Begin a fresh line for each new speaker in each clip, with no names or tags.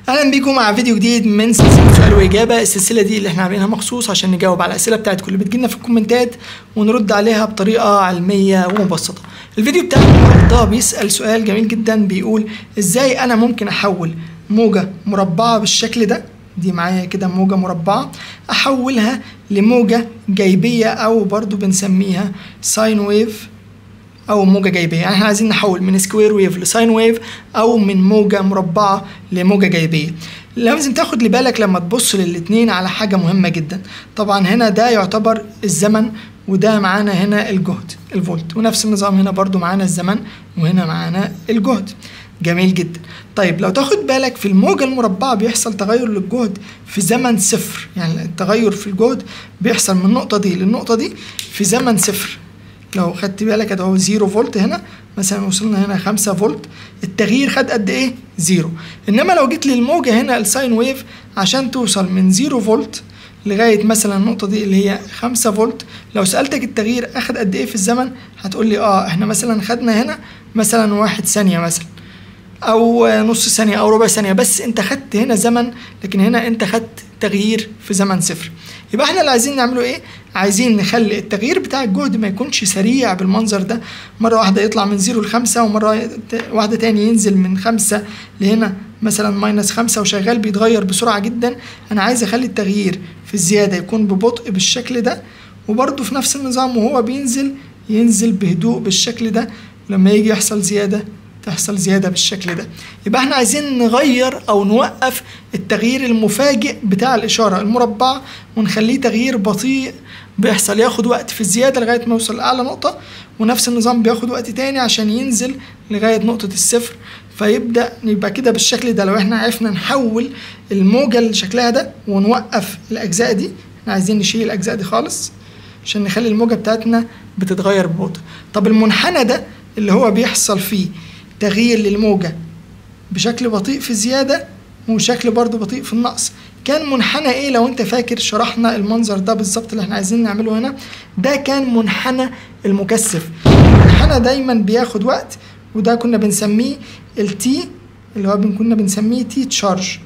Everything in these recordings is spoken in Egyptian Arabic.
اهلا بيكم مع فيديو جديد من سلسله سؤال واجابه السلسله دي اللي احنا عاملينها مخصوص عشان نجاوب على الاسئله بتاعتكم اللي بتجيلنا في الكومنتات ونرد عليها بطريقه علميه ومبسطه الفيديو بتاع النهارده بيسال سؤال جميل جدا بيقول ازاي انا ممكن احول موجه مربعه بالشكل ده دي معايا كده موجة مربعة أحولها لموجة جايبية أو برضو بنسميها ساين ويف او موجه جايبيه يعني احنا عايزين نحول من سكوير ويف لساين ويف او من موجه مربعه لموجه جايبيه لازم تاخد لبالك لما تبص للاتنين على حاجه مهمه جدا طبعا هنا ده يعتبر الزمن وده معانا هنا الجهد الفولت ونفس النظام هنا برضو معانا الزمن وهنا معانا الجهد جميل جدا طيب لو تاخد بالك في الموجة المربعة بيحصل تغير للجهد في زمن صفر يعني التغير في الجهد بيحصل من النقطة دي للنقطة دي في زمن صفر لو خدت بالك ده هو زيرو فولت هنا مثلا وصلنا هنا خمسة فولت التغيير خد قد ايه زيرو انما لو جيت للموجة هنا الساين ويف عشان توصل من زيرو فولت لغاية مثلا النقطة دي اللي هي خمسة فولت لو سألتك التغيير أخد قد إيه في الزمن هتقول لي آه إحنا مثلا خدنا هنا مثلا واحد ثانية مثلا او نص ثانيه او ربع ثانيه بس انت خدت هنا زمن لكن هنا انت خدت تغيير في زمن صفر يبقى احنا اللي عايزين نعمله ايه عايزين نخلي التغيير بتاع الجهد ما يكونش سريع بالمنظر ده مره واحده يطلع من زيرو لخمسة ومره واحده تاني ينزل من خمسة لهنا مثلا ماينس خمسة وشغال بيتغير بسرعه جدا انا عايز اخلي التغيير في الزياده يكون ببطء بالشكل ده وبرده في نفس النظام وهو بينزل ينزل بهدوء بالشكل ده لما يجي يحصل زياده تحصل زياده بالشكل ده يبقى احنا عايزين نغير او نوقف التغيير المفاجئ بتاع الاشاره المربعه ونخليه تغيير بطيء بيحصل ياخد وقت في الزياده لغايه ما يوصل لاعلى نقطه ونفس النظام بياخد وقت تاني عشان ينزل لغايه نقطه الصفر فيبدا يبقى كده بالشكل ده لو احنا عرفنا نحول الموجه اللي شكلها ده ونوقف الاجزاء دي احنا عايزين نشيل الاجزاء دي خالص عشان نخلي الموجه بتاعتنا بتتغير ببطء طب المنحنى ده اللي هو بيحصل فيه تغيير للموجة بشكل بطيء في الزيادة وشكل برضه بطيء في النقص كان منحنى ايه لو انت فاكر شرحنا المنظر ده بالظبط اللي احنا عايزين نعمله هنا ده كان منحنى المكثف المنحنى دايما بياخد وقت وده كنا بنسميه التي اللي هو كنا بنسميه تي تشارج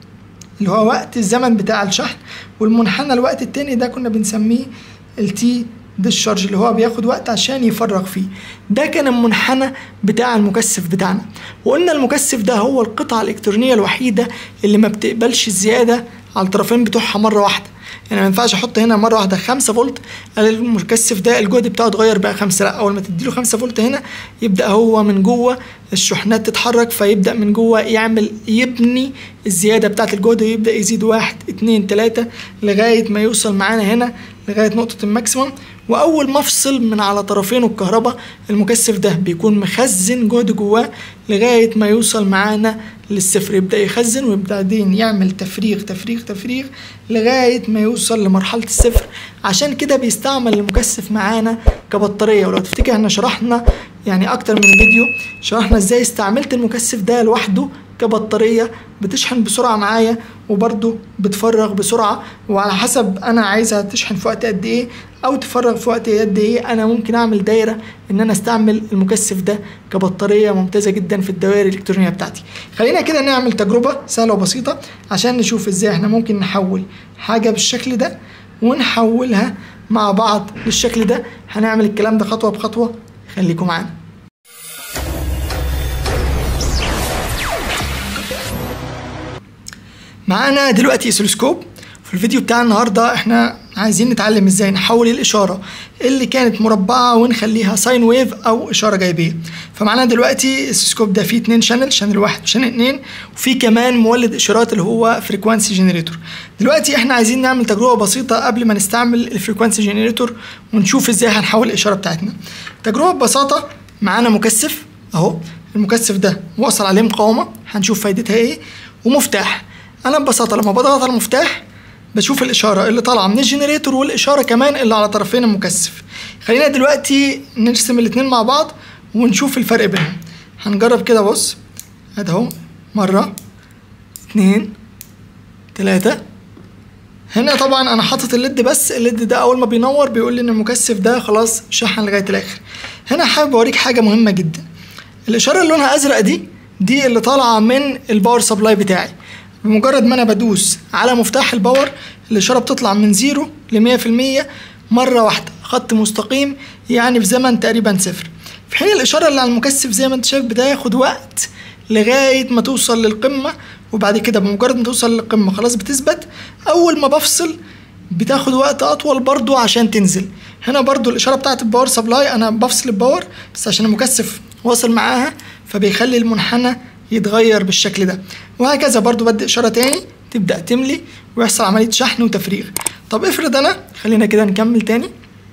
اللي هو وقت الزمن بتاع الشحن والمنحنى الوقت التاني ده كنا بنسميه التي ديشارج اللي هو بياخد وقت عشان يفرغ فيه ده كان المنحنى بتاع المكثف بتاعنا وقلنا المكثف ده هو القطعة الإلكترونية الوحيدة اللي ما بتقبلش الزيادة على الطرفين بتوعها مرة واحدة يعني ما ينفعش احط هنا مره واحده 5 فولت المكثف ده الجهد بتاعه اتغير بقى 5 لا اول ما تديله 5 فولت هنا يبدا هو من جوه الشحنات تتحرك فيبدا من جوه يعمل يبني الزياده بتاعه الجهد ويبدا يزيد واحد اتنين تلاته لغايه ما يوصل معانا هنا لغايه نقطه الماكسيموم واول ما افصل من على طرفين الكهرباء المكثف ده بيكون مخزن جهد جواه لغايه ما يوصل معانا للصفر يبدا يخزن وبعدين يعمل تفريغ تفريغ تفريغ لغايه ما يوصل لمرحله الصفر عشان كده بيستعمل المكثف معانا كبطاريه ولو تفتكر احنا شرحنا يعني اكتر من فيديو شرحنا ازاي استعملت المكثف ده لوحده كبطاريه بتشحن بسرعه معايا وبرده بتفرغ بسرعه وعلى حسب انا عايزها تشحن في وقت قد ايه او تفرغ في وقت قد ايه انا ممكن اعمل دايره ان انا استعمل المكثف ده كبطاريه ممتازه جدا في الدوائر الالكترونيه بتاعتي خلينا كده نعمل تجربه سهله وبسيطه عشان نشوف ازاي احنا ممكن نحول حاجه بالشكل ده ونحولها مع بعض بالشكل ده هنعمل الكلام ده خطوه بخطوه خليكم معانا معانا دلوقتي اسلوسكوب في الفيديو بتاع النهارده احنا عايزين نتعلم ازاي نحول الاشاره اللي كانت مربعه ونخليها ساين ويف او اشاره جايبيه فمعانا دلوقتي السكوب ده فيه اتنين شانل شانل واحد وشانل اتنين وفي كمان مولد اشارات اللي هو فريكوانسي جنريتور دلوقتي احنا عايزين نعمل تجربه بسيطه قبل ما نستعمل الفريكوانسي جنريتور ونشوف ازاي هنحول الاشاره بتاعتنا تجربه ببساطه معانا مكثف اهو المكثف ده وصل عليه مقاومه هنشوف فايدتها ايه ومفتاح انا ببساطه لما بضغط على المفتاح بشوف الاشاره اللي طالعه من الجنريتور والاشاره كمان اللي على طرفين المكثف خلينا دلوقتي نرسم الاتنين مع بعض ونشوف الفرق بينهم هنجرب كده بص ادي اهو مره اتنين تلاتة هنا طبعا انا حاطط الليد بس الليد ده اول ما بينور بيقول لي ان المكثف ده خلاص شحن لغايه الاخر هنا حابب اوريك حاجه مهمه جدا الاشاره اللي لونها ازرق دي دي اللي طالعه من الباور سبلاي بتاعي بمجرد ما انا بدوس على مفتاح الباور الاشاره بتطلع من زيرو ل 100% مره واحده خط مستقيم يعني في زمن تقريبا صفر في حين الاشاره اللي على المكثف زي ما انت شايف بتاخد وقت لغايه ما توصل للقمه وبعد كده بمجرد ما توصل للقمه خلاص بتثبت اول ما بفصل بتاخد وقت اطول برضو عشان تنزل هنا برضو الاشاره بتاعت الباور سبلاي انا بفصل الباور بس عشان المكثف واصل معاها فبيخلي المنحنى يتغير بالشكل ده وهكذا برضو بدي اشاره تاني تبدا تملي ويحصل عمليه شحن وتفريغ طب افرض انا خلينا كده نكمل تاني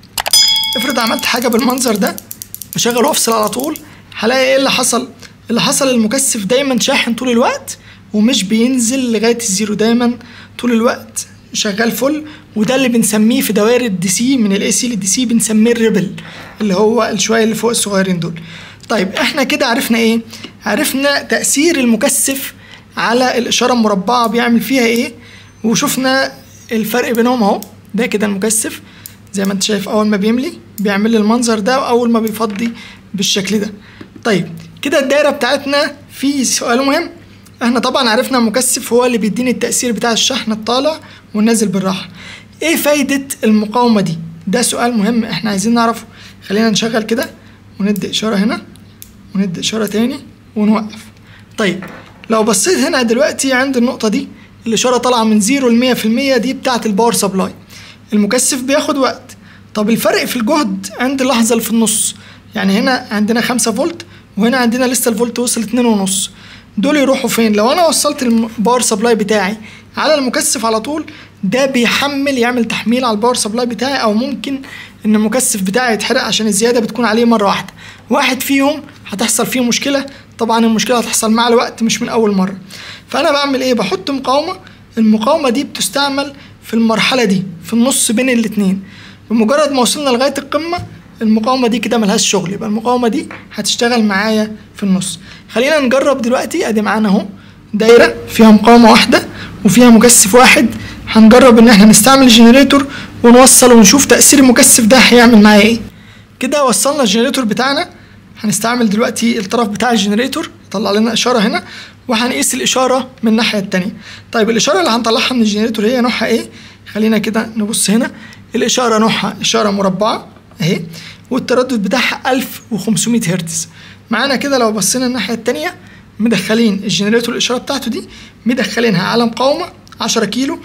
افرض عملت حاجه بالمنظر ده بشغل وافصل على طول هلاقي ايه اللي حصل اللي حصل المكثف دايما شاحن طول الوقت ومش بينزل لغايه الزيرو دايما طول الوقت شغال فل وده اللي بنسميه في دوائر الدي سي من الاي سي للدي سي بنسميه الريبل اللي هو الشويه اللي فوق الصغيرين دول طيب احنا كده عرفنا ايه عرفنا تاثير المكثف على الاشاره المربعه بيعمل فيها ايه وشفنا الفرق بينهم اهو ده كده المكثف زي ما انت شايف اول ما بيملي بيعمل لي المنظر ده واول ما بيفضي بالشكل ده طيب كده الدايره بتاعتنا في سؤال مهم احنا طبعا عرفنا المكثف هو اللي بيديني التاثير بتاع الشحن الطالع والنازل بالراحه ايه فايده المقاومه دي ده سؤال مهم احنا عايزين نعرفه خلينا نشغل كده وندي اشاره هنا وندي اشاره تاني ونوقف طيب لو بصيت هنا دلوقتي عند النقطه دي الاشاره طالعه من زيرو ل 100% دي بتاعه الباور سبلاي المكثف بياخد وقت طب الفرق في الجهد عند اللحظه اللي في النص يعني هنا عندنا 5 فولت وهنا عندنا لسه الفولت وصل اتنين ونص دول يروحوا فين لو انا وصلت الباور سبلاي بتاعي على المكثف على طول ده بيحمل يعمل تحميل على الباور سبلاي بتاعي او ممكن ان المكثف بتاعي يتحرق عشان الزياده بتكون عليه مره واحده واحد فيهم هتحصل فيه مشكله طبعا المشكله هتحصل مع الوقت مش من اول مره فانا بعمل ايه بحط مقاومه المقاومه دي بتستعمل في المرحله دي في النص بين الاتنين بمجرد ما وصلنا لغايه القمه المقاومة دي كده ملهاش شغل يبقى المقاومة دي هتشتغل معايا في النص خلينا نجرب دلوقتي ادي معانا اهو دايرة فيها مقاومة واحدة وفيها مكثف واحد هنجرب ان احنا نستعمل الجنريتور ونوصل ونشوف تأثير المكثف ده هيعمل معايا ايه كده وصلنا الجنريتور بتاعنا هنستعمل دلوقتي الطرف بتاع الجنريتور طلع لنا اشارة هنا وهنقيس الاشارة من الناحية التانية طيب الاشارة اللي هنطلعها من الجنريتور هي نوعها ايه خلينا كده نبص هنا الاشارة نوعها اشارة مربعة اهي والتردد بتاعها 1500 هرتز معانا كده لو بصينا الناحيه التانية مدخلين الجنريتور الاشاره بتاعته دي مدخلينها على مقاومه 10 كيلو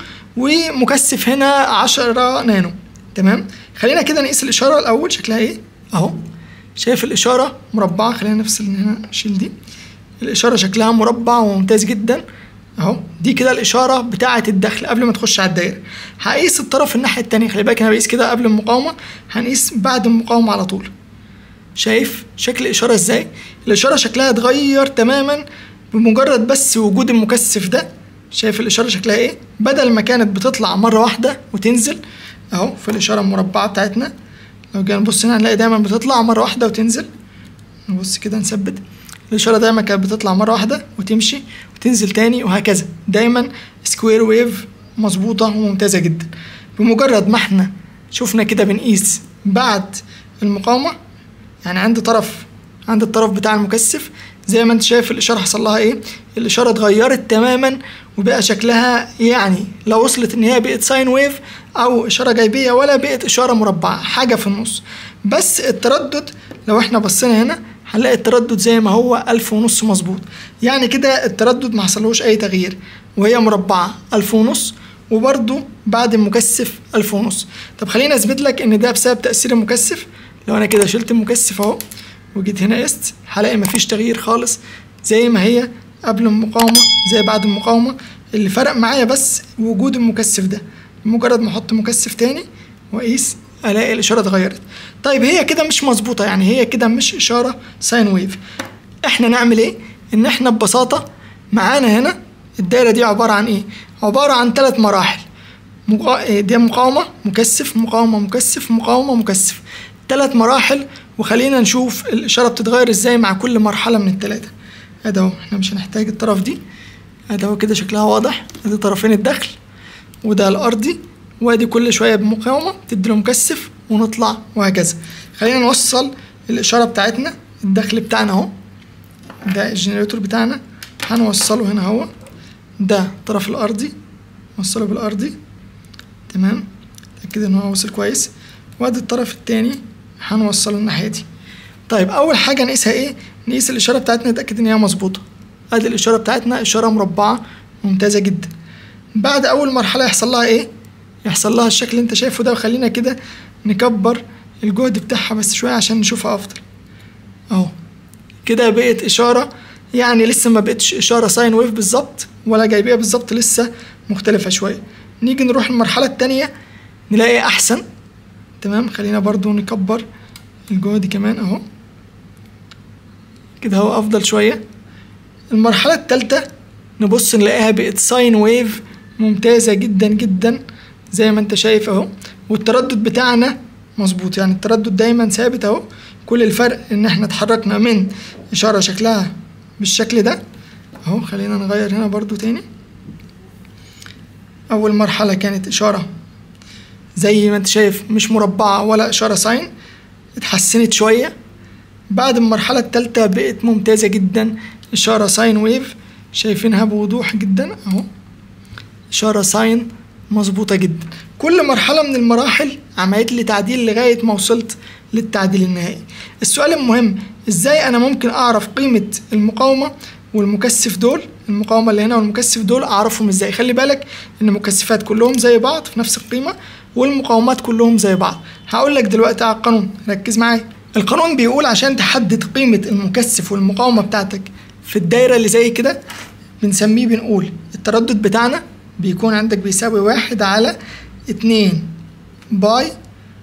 ومكثف هنا 10 نانو تمام خلينا كده نقيس الاشاره الاول شكلها ايه اهو شايف الاشاره مربعه خلينا نفصل هنا نشيل دي الاشاره شكلها مربع وممتاز جدا اهو دي كده الاشاره بتاعه الدخل قبل ما تخش على الدايره هقيس الطرف الناحيه التانية خلي بالك انا بقيس كده قبل المقاومه هنقيس بعد المقاومه على طول شايف شكل الاشاره ازاي الاشاره شكلها اتغير تماما بمجرد بس وجود المكثف ده شايف الاشاره شكلها ايه بدل ما كانت بتطلع مره واحده وتنزل اهو في الاشاره المربعه بتاعتنا لو جينا نبص هنا هنلاقي دايما بتطلع مره واحده وتنزل نبص كده نثبت الإشارة دايما كانت بتطلع مرة واحدة وتمشي وتنزل تاني وهكذا دايما سكوير ويف مظبوطة وممتازة جدا بمجرد ما احنا شفنا كده بنقيس بعد المقاومة يعني عند طرف عند الطرف بتاع المكثف زي ما انت شايف الإشارة حصل لها ايه الإشارة اتغيرت تماما وبقى شكلها يعني لو وصلت ان هي بقت ساين ويف او إشارة جايبية ولا بقت إشارة مربعة حاجة في النص بس التردد لو احنا بصينا هنا هنلاقي التردد زي ما هو ألف ونص مظبوط يعني كده التردد ما حصلوش أي تغيير وهي مربعة ألف ونص وبرده بعد المكثف ألف ونص طب خليني أثبت لك إن ده بسبب تأثير المكثف لو أنا كده شلت المكثف أهو وجيت هنا قست هلاقي مفيش تغيير خالص زي ما هي قبل المقاومة زي بعد المقاومة اللي فرق معايا بس وجود المكثف ده مجرد ما احط مكثف تاني واقيس الاقي الاشاره اتغيرت طيب هي كده مش مظبوطه يعني هي كده مش اشاره ساين ويف احنا نعمل ايه ان احنا ببساطه معانا هنا الدايره دي عباره عن ايه عباره عن ثلاث مراحل مقا... دي مقاومه مكثف مقاومه مكثف مقاومه مكثف ثلاث مراحل وخلينا نشوف الاشاره بتتغير ازاي مع كل مرحله من الثلاثه ادي اهو احنا مش هنحتاج الطرف دي ادي اهو كده شكلها واضح ادي طرفين الدخل وده الارضي وادي كل شويه بمقاومه تدي له مكثف ونطلع وهكذا خلينا نوصل الاشاره بتاعتنا الدخل بتاعنا اهو ده الجنريتور بتاعنا هنوصله هنا اهو ده الطرف الارضي وصله بالارضي تمام اتاكد ان هو وصل كويس وادي الطرف التاني هنوصله الناحيه دي طيب اول حاجه نقيسها ايه نقيس الاشاره بتاعتنا نتاكد ان هي مظبوطه ادي الاشاره بتاعتنا اشاره مربعه ممتازه جدا بعد اول مرحله يحصل لها ايه يحصل لها الشكل اللي انت شايفه ده وخلينا كده نكبر الجهد بتاعها بس شويه عشان نشوفها افضل اهو كده بقت اشاره يعني لسه ما بقتش اشاره ساين ويف بالظبط ولا جايبيه بالظبط لسه مختلفه شويه نيجي نروح المرحله التانية نلاقي احسن تمام خلينا برضو نكبر الجهد كمان اهو كده هو افضل شويه المرحله التالتة نبص نلاقيها بقت ساين ويف ممتازه جدا جدا زي ما انت شايف اهو والتردد بتاعنا مظبوط يعني التردد دايما ثابت اهو كل الفرق ان احنا اتحركنا من اشاره شكلها بالشكل ده اهو خلينا نغير هنا برضو تاني اول مرحله كانت اشاره زي ما انت شايف مش مربعه ولا اشاره ساين اتحسنت شويه بعد المرحله الثالثه بقت ممتازه جدا اشاره ساين ويف شايفينها بوضوح جدا اهو اشاره ساين مظبوطه جدا كل مرحله من المراحل عملت لي تعديل لغايه ما وصلت للتعديل النهائي السؤال المهم ازاي انا ممكن اعرف قيمه المقاومه والمكثف دول المقاومه اللي هنا والمكثف دول اعرفهم ازاي خلي بالك ان المكثفات كلهم زي بعض في نفس القيمه والمقاومات كلهم زي بعض هقول لك دلوقتي على القانون ركز معايا القانون بيقول عشان تحدد قيمه المكثف والمقاومه بتاعتك في الدايره اللي زي كده بنسميه بنقول التردد بتاعنا بيكون عندك بيساوي واحد على اتنين باي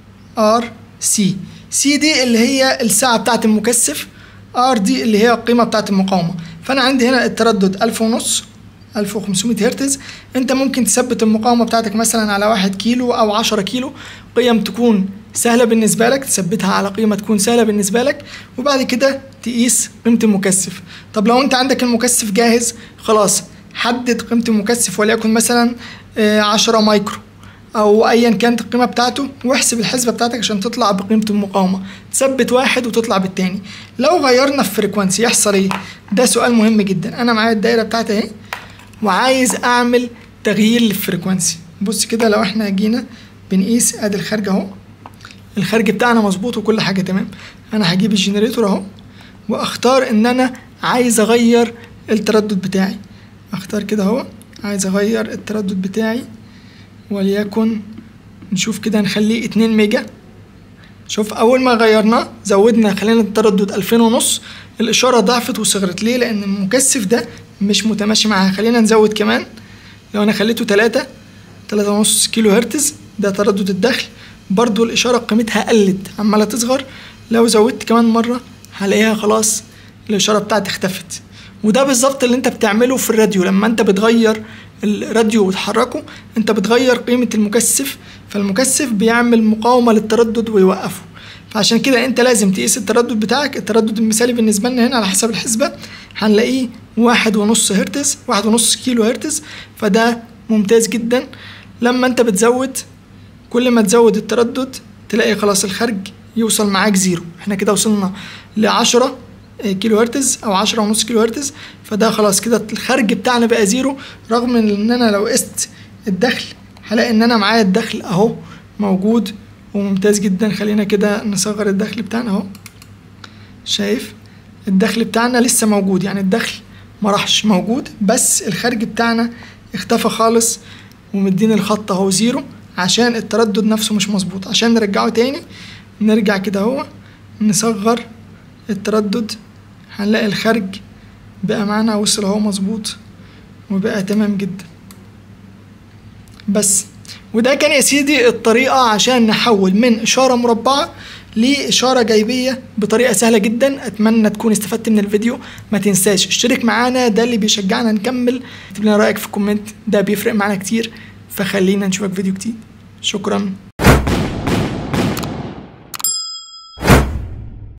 ار سي سي دي اللي هي الساعة بتاعت المكثف ار دي اللي هي القيمة بتاعت المقاومة فأنا عندي هنا التردد ألف ونص 1500 هرتز انت ممكن تثبت المقاومة بتاعتك مثلا على واحد كيلو او عشرة كيلو قيم تكون سهلة بالنسبة لك تثبتها على قيمة تكون سهلة بالنسبة لك وبعد كده تقيس قيمة المكثف طب لو انت عندك المكثف جاهز خلاص حدد قيمة المكثف وليكن مثلا عشرة مايكرو او ايا كانت القيمه بتاعته واحسب الحسبه بتاعتك عشان تطلع بقيمه المقاومه تثبت واحد وتطلع بالتاني لو غيرنا في فريكوانسي يحصل ايه ده سؤال مهم جدا انا معايا الدايره بتاعتي اهي وعايز اعمل تغيير للفريكوانسي بص كده لو احنا جينا بنقيس ادي الخارج اهو الخارج بتاعنا مظبوط وكل حاجه تمام انا هجيب الجنريتور اهو واختار ان انا عايز اغير التردد بتاعي اختار كده اهو عايز اغير التردد بتاعي وليكن نشوف كده نخليه اتنين ميجا شوف اول ما غيرناه زودنا خلينا التردد الفين ونص الاشارة ضعفت وصغرت ليه لان المكثف ده مش متماشي معاها خلينا نزود كمان لو انا خليته تلاتة تلاتة ونص كيلو هرتز ده تردد الدخل برضو الاشارة قيمتها قلت عمالة تصغر لو زودت كمان مرة هلاقيها خلاص الاشارة بتاعتي اختفت وده بالظبط اللي انت بتعمله في الراديو لما انت بتغير الراديو وتحركه انت بتغير قيمة المكثف فالمكثف بيعمل مقاومة للتردد ويوقفه فعشان كده انت لازم تقيس التردد بتاعك التردد المثالي بالنسبة لنا هنا على حسب الحسبة هنلاقيه واحد ونص هرتز واحد ونص كيلو هرتز فده ممتاز جدا لما انت بتزود كل ما تزود التردد تلاقي خلاص الخرج يوصل معاك زيرو احنا كده وصلنا لعشرة كيلو هرتز او عشرة ونص كيلو هرتز فده خلاص كده الخرج بتاعنا بقى زيرو رغم ان انا لو قست الدخل هلاقي ان انا معايا الدخل اهو موجود وممتاز جدا خلينا كده نصغر الدخل بتاعنا اهو شايف الدخل بتاعنا لسه موجود يعني الدخل ما راحش موجود بس الخرج بتاعنا اختفى خالص ومديني الخط اهو زيرو عشان التردد نفسه مش مظبوط عشان نرجعه تاني نرجع كده اهو نصغر التردد هنلاقي الخرج بقى معانا وصل اهو مظبوط وبقى تمام جدا بس وده كان يا سيدي الطريقة عشان نحول من إشارة مربعة لإشارة جايبية بطريقة سهلة جدا أتمنى تكون استفدت من الفيديو ما تنساش اشترك معانا ده اللي بيشجعنا نكمل اكتب لنا رأيك في الكومنت ده بيفرق معانا كتير فخلينا نشوفك فيديو جديد شكرا